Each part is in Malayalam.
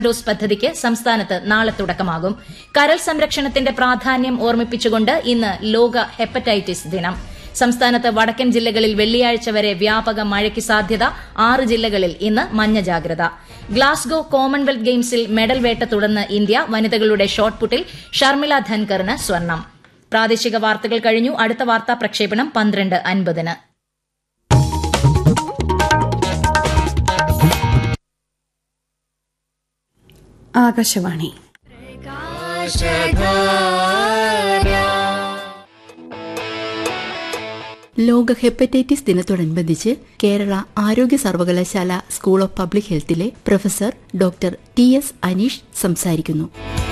ഡോസ് പദ്ധതിക്ക് സംസ്ഥാനത്ത് നാളെ തുടക്കമാകും കരൾ സംരക്ഷണത്തിന്റെ പ്രാധാന്യം ഓർമ്മിപ്പിച്ചുകൊണ്ട് ഇന്ന് ലോക ഹെപ്പറ്റൈറ്റിസ് ദിനം സംസ്ഥാനത്ത് വടക്കൻ ജില്ലകളിൽ വെള്ളിയാഴ്ച വരെ വ്യാപക മഴയ്ക്ക് സാധ്യത ആറ് ജില്ലകളിൽ ഇന്ന് മഞ്ഞ ജാഗ്രത ഗ്ലാസ്ഗോ കോമൺവെൽത്ത് ഗെയിംസിൽ മെഡൽ വേട്ട തുടർന്ന് ഇന്ത്യ വനിതകളുടെ ഷോട്ട്പുട്ടിൽ ഷർമിള ധൻകറിന് സ്വർണം പ്രാദേശിക വാർത്തകൾ കഴിഞ്ഞു അടുത്ത വാർത്താ പ്രക്ഷേപണം പന്ത്രണ്ട് അൻപതിന് ആകാശവാണി ലോക ഹെപ്പറ്റൈറ്റിസ് ദിനത്തോടനുബന്ധിച്ച് കേരള ആരോഗ്യ സർവകലാശാല സ്കൂൾ ഓഫ് പബ്ലിക് ഹെൽത്തിലെ professor doctor T S Aneesh സംസാരിക്കുന്നു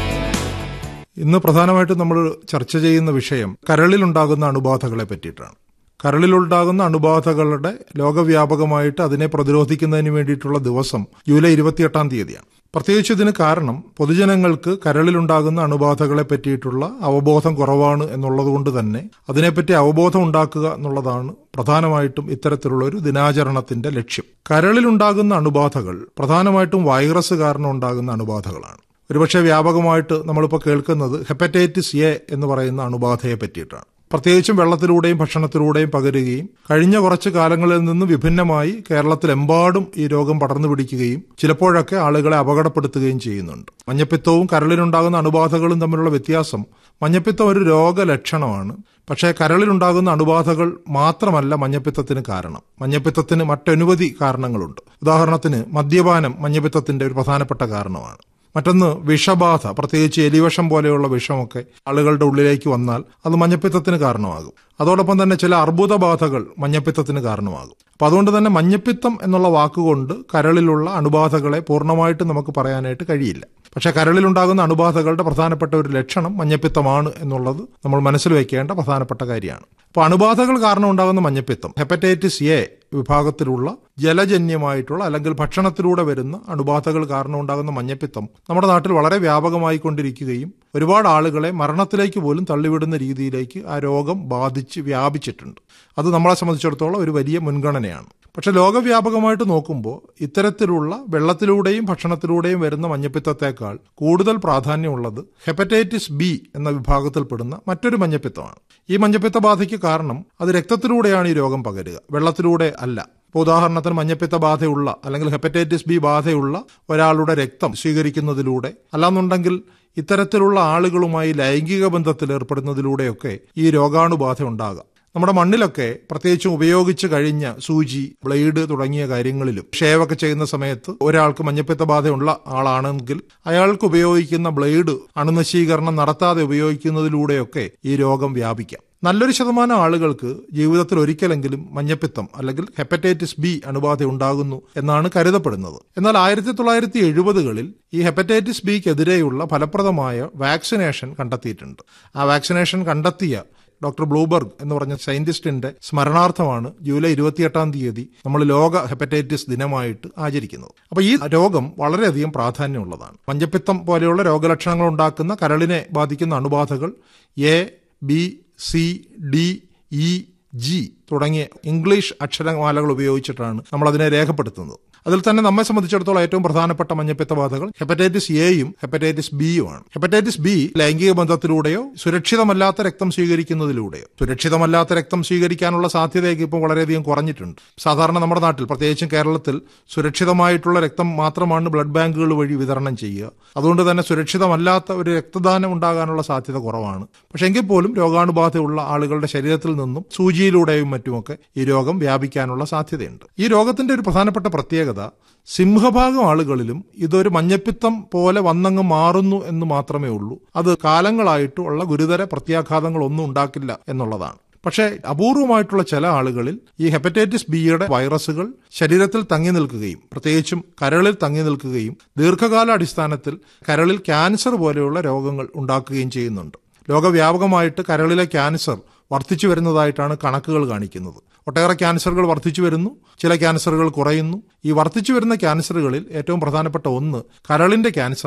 ഇന്ന് പ്രധാനമായിട്ടും നമ്മൾ ചർച്ച ചെയ്യുന്ന വിഷയം കരളിലുണ്ടാകുന്ന അണുബാധകളെ പറ്റിയിട്ടാണ് കരളിലുണ്ടാകുന്ന അണുബാധകളുടെ ലോകവ്യാപകമായിട്ട് അതിനെ പ്രതിരോധിക്കുന്നതിന് വേണ്ടിയിട്ടുള്ള ദിവസം ജൂലൈ ഇരുപത്തിയെട്ടാം തീയതിയാണ് പ്രത്യേകിച്ച് ഇതിന് കാരണം പൊതുജനങ്ങൾക്ക് കരളിലുണ്ടാകുന്ന അണുബാധകളെ പറ്റിയിട്ടുള്ള അവബോധം കുറവാണ് എന്നുള്ളതുകൊണ്ട് തന്നെ അതിനെപ്പറ്റി അവബോധം ഉണ്ടാക്കുക എന്നുള്ളതാണ് പ്രധാനമായിട്ടും ഇത്തരത്തിലുള്ള ഒരു ദിനാചരണത്തിന്റെ ലക്ഷ്യം കരളിലുണ്ടാകുന്ന അണുബാധകൾ പ്രധാനമായിട്ടും വൈറസ് കാരണം ഉണ്ടാകുന്ന അണുബാധകളാണ് ഒരുപക്ഷെ വ്യാപകമായിട്ട് നമ്മളിപ്പോൾ കേൾക്കുന്നത് ഹെപ്പറ്റൈറ്റിസ് എ എന്ന് പറയുന്ന അണുബാധയെ പറ്റിയിട്ടാണ് പ്രത്യേകിച്ചും വെള്ളത്തിലൂടെയും ഭക്ഷണത്തിലൂടെയും പകരുകയും കഴിഞ്ഞ കുറച്ചു കാലങ്ങളിൽ നിന്ന് വിഭിന്നമായി കേരളത്തിലെമ്പാടും ഈ രോഗം പടർന്നു പിടിക്കുകയും ചിലപ്പോഴൊക്കെ ആളുകളെ അപകടപ്പെടുത്തുകയും ചെയ്യുന്നുണ്ട് മഞ്ഞപ്പിത്തവും കരളിലുണ്ടാകുന്ന അണുബാധകളും തമ്മിലുള്ള വ്യത്യാസം മഞ്ഞപ്പിത്തം ഒരു രോഗലക്ഷണമാണ് പക്ഷേ കരളിലുണ്ടാകുന്ന അണുബാധകൾ മാത്രമല്ല മഞ്ഞപ്പിത്തത്തിന് കാരണം മഞ്ഞപ്പിത്തത്തിന് മറ്റനവധി കാരണങ്ങളുണ്ട് ഉദാഹരണത്തിന് മദ്യപാനം മഞ്ഞപ്പിത്തത്തിന്റെ ഒരു പ്രധാനപ്പെട്ട കാരണമാണ് മറ്റൊന്ന് വിഷബാധ പ്രത്യേകിച്ച് എലിവിഷം പോലെയുള്ള വിഷമൊക്കെ ആളുകളുടെ ഉള്ളിലേക്ക് വന്നാൽ അത് മഞ്ഞപ്പിത്തത്തിന് കാരണമാകും അതോടൊപ്പം തന്നെ ചില അർബുദബാധകൾ മഞ്ഞപ്പിത്തത്തിന് കാരണമാകും അപ്പൊ അതുകൊണ്ട് തന്നെ മഞ്ഞപ്പിത്തം എന്നുള്ള വാക്കുകൊണ്ട് കരളിലുള്ള അണുബാധകളെ പൂർണ്ണമായിട്ട് നമുക്ക് പറയാനായിട്ട് കഴിയില്ല പക്ഷേ കരളിലുണ്ടാകുന്ന അണുബാധകളുടെ പ്രധാനപ്പെട്ട ഒരു ലക്ഷണം മഞ്ഞപ്പിത്തമാണ് എന്നുള്ളത് നമ്മൾ മനസ്സിൽ വയ്ക്കേണ്ട പ്രധാനപ്പെട്ട കാര്യമാണ് അപ്പോൾ അണുബാധകൾ കാരണം ഉണ്ടാകുന്ന മഞ്ഞപ്പിത്തം ഹെപ്പറ്റൈറ്റിസ് എ വിഭാഗത്തിലുള്ള ജലജന്യമായിട്ടുള്ള അല്ലെങ്കിൽ ഭക്ഷണത്തിലൂടെ വരുന്ന അണുബാധകൾ കാരണം ഉണ്ടാകുന്ന മഞ്ഞപ്പിത്തം നമ്മുടെ നാട്ടിൽ വളരെ വ്യാപകമായി കൊണ്ടിരിക്കുകയും ഒരുപാട് ആളുകളെ മരണത്തിലേക്ക് പോലും തള്ളിവിടുന്ന രീതിയിലേക്ക് ആ രോഗം ബാധിച്ച് വ്യാപിച്ചിട്ടുണ്ട് അത് നമ്മളെ സംബന്ധിച്ചിടത്തോളം ഒരു വലിയ മുൻഗണനയാണ് പക്ഷെ ലോകവ്യാപകമായിട്ട് നോക്കുമ്പോൾ ഇത്തരത്തിലുള്ള വെള്ളത്തിലൂടെയും ഭക്ഷണത്തിലൂടെയും വരുന്ന മഞ്ഞപ്പിത്തത്തേക്കാൾ കൂടുതൽ പ്രാധാന്യമുള്ളത് ഹെപ്പറ്റൈറ്റിസ് ബി എന്ന വിഭാഗത്തിൽപ്പെടുന്ന മറ്റൊരു മഞ്ഞപ്പിത്തമാണ് ഈ മഞ്ഞപ്പിത്ത ബാധയ്ക്ക് കാരണം അത് രക്തത്തിലൂടെയാണ് ഈ രോഗം പകരുക വെള്ളത്തിലൂടെ അല്ല ഇപ്പോൾ ഉദാഹരണത്തിന് മഞ്ഞപ്പിത്ത ബാധയുള്ള അല്ലെങ്കിൽ ഹെപ്പറ്റൈറ്റിസ് ബി ബാധയുള്ള ഒരാളുടെ രക്തം സ്വീകരിക്കുന്നതിലൂടെ അല്ലാന്നുണ്ടെങ്കിൽ ഇത്തരത്തിലുള്ള ആളുകളുമായി ലൈംഗിക ബന്ധത്തിൽ ഏർപ്പെടുന്നതിലൂടെയൊക്കെ ഈ രോഗാണുബാധ ഉണ്ടാകാം നമ്മുടെ മണ്ണിലൊക്കെ പ്രത്യേകിച്ചും ഉപയോഗിച്ച് കഴിഞ്ഞ സൂചി ബ്ലേഡ് തുടങ്ങിയ കാര്യങ്ങളിലും ഷേവൊക്കെ ചെയ്യുന്ന സമയത്ത് ഒരാൾക്ക് മഞ്ഞപ്പിത്ത ബാധയുള്ള ആളാണെങ്കിൽ അയാൾക്ക് ഉപയോഗിക്കുന്ന ബ്ലേഡ് അണുനശീകരണം നടത്താതെ ഉപയോഗിക്കുന്നതിലൂടെയൊക്കെ ഈ രോഗം വ്യാപിക്കാം നല്ലൊരു ശതമാനം ആളുകൾക്ക് ജീവിതത്തിൽ ഒരിക്കലെങ്കിലും മഞ്ഞപ്പിത്തം അല്ലെങ്കിൽ ഹെപ്പറ്റൈറ്റിസ് ബി അണുബാധ ഉണ്ടാകുന്നു എന്നാണ് കരുതപ്പെടുന്നത് എന്നാൽ ആയിരത്തി തൊള്ളായിരത്തി എഴുപതുകളിൽ ഈ ഹെപ്പറ്റൈറ്റിസ് ബിക്കെതിരെയുള്ള ഫലപ്രദമായ വാക്സിനേഷൻ കണ്ടെത്തിയിട്ടുണ്ട് ആ വാക്സിനേഷൻ കണ്ടെത്തിയ ഡോക്ടർ ബ്ലൂബർഗ് എന്ന് പറഞ്ഞ സയന്റിസ്റ്റിന്റെ സ്മരണാർത്ഥമാണ് ജൂലൈ ഇരുപത്തിയെട്ടാം തീയതി നമ്മൾ ലോക ഹെപ്പറ്റൈറ്റിസ് ദിനമായിട്ട് ആചരിക്കുന്നത് അപ്പൊ ഈ രോഗം വളരെയധികം പ്രാധാന്യമുള്ളതാണ് മഞ്ഞപ്പിത്തം പോലെയുള്ള രോഗലക്ഷണങ്ങൾ ഉണ്ടാക്കുന്ന കരളിനെ ബാധിക്കുന്ന അണുബാധകൾ A B C D E G തുടങ്ങിയ ഇംഗ്ലീഷ് അക്ഷരമാലകൾ ഉപയോഗിച്ചിട്ടാണ് നമ്മൾ അതിനെ രേഖപ്പെടുത്തുന്നത് അതിൽ തന്നെ നമ്മെ സംബന്ധിച്ചിടത്തോളം ഏറ്റവും പ്രധാനപ്പെട്ട മഞ്ഞപ്പിത്ത ബാധകൾ ഹെപ്പറ്റൈറ്റിസ് എയും ഹെപ്പറ്റൈറ്റിസ് ബിയുമാണ് ഹെപ്പറ്റൈറ്റിസ് ബി ലൈംഗിക ബന്ധത്തിലൂടെയോ സുരക്ഷിതമല്ലാത്ത രക്തം സ്വീകരിക്കുന്നതിലൂടെയോ സുരക്ഷിതമല്ലാത്ത രക്തം സ്വീകരിക്കാനുള്ള സാധ്യതയൊക്കെ ഇപ്പോൾ വളരെയധികം കുറഞ്ഞിട്ടുണ്ട് സാധാരണ നമ്മുടെ നാട്ടിൽ പ്രത്യേകിച്ചും കേരളത്തിൽ സുരക്ഷിതമായിട്ടുള്ള രക്തം മാത്രമാണ് ബ്ലഡ് ബാങ്കുകൾ വഴി വിതരണം ചെയ്യുക അതുകൊണ്ട് തന്നെ സുരക്ഷിതമല്ലാത്ത ഒരു രക്തദാനം ഉണ്ടാകാനുള്ള സാധ്യത കുറവാണ് പക്ഷെ എങ്കിൽ പോലും രോഗാണുബാധയുള്ള ആളുകളുടെ ശരീരത്തിൽ നിന്നും സൂചിയിലൂടെയും മറ്റുമൊക്കെ ഈ രോഗം വ്യാപിക്കാനുള്ള സാധ്യതയുണ്ട് ഈ രോഗത്തിന്റെ ഒരു പ്രധാനപ്പെട്ട പ്രത്യേകത സിംഹഭാഗം ആളുകളിലും ഇതൊരു മഞ്ഞപ്പിത്തം പോലെ വന്നങ്ങ് മാറുന്നു എന്ന് മാത്രമേ ഉള്ളൂ അത് കാലങ്ങളായിട്ട് ഉള്ള ഗുരുതര പ്രത്യാഘാതങ്ങളൊന്നും ഉണ്ടാക്കില്ല എന്നുള്ളതാണ് പക്ഷേ അപൂർവമായിട്ടുള്ള ചില ആളുകളിൽ ഈ ഹെപ്പറ്റൈറ്റിസ് ബിയുടെ വൈറസുകൾ ശരീരത്തിൽ തങ്ങി നിൽക്കുകയും പ്രത്യേകിച്ചും കരളിൽ തങ്ങി നിൽക്കുകയും ദീർഘകാല അടിസ്ഥാനത്തിൽ കരളിൽ ക്യാൻസർ പോലെയുള്ള രോഗങ്ങൾ ഉണ്ടാക്കുകയും ചെയ്യുന്നുണ്ട് ലോകവ്യാപകമായിട്ട് കരളിലെ ക്യാൻസർ വർദ്ധിച്ചു വരുന്നതായിട്ടാണ് കണക്കുകൾ കാണിക്കുന്നത് ഒട്ടേറെ ക്യാൻസറുകൾ വർദ്ധിച്ചു വരുന്നു ചില ക്യാൻസറുകൾ കുറയുന്നു ഈ വർദ്ധിച്ചു വരുന്ന ക്യാൻസറുകളിൽ ഏറ്റവും പ്രധാനപ്പെട്ട ഒന്ന് കരളിന്റെ ക്യാൻസറാണ്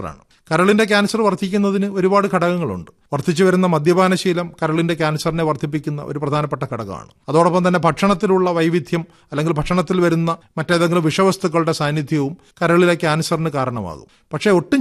കരളിന്റെ ക്യാൻസർ വർദ്ധിക്കുന്നതിന് ഒരുപാട് ഘടകങ്ങളുണ്ട് വർദ്ധിച്ചു വരുന്ന മദ്യപാനശീലം കരളിന്റെ ക്യാൻസറിനെ വർദ്ധിപ്പിക്കുന്ന ഒരു പ്രധാനപ്പെട്ട ഘടകമാണ് അതോടൊപ്പം തന്നെ ഭക്ഷണത്തിലുള്ള വൈവിധ്യം അല്ലെങ്കിൽ ഭക്ഷണത്തിൽ വരുന്ന മറ്റേതെങ്കിലും വിഷവസ്തുക്കളുടെ സാന്നിധ്യവും കരളിലെ ക്യാൻസറിന് കാരണമാകും പക്ഷേ ഒട്ടും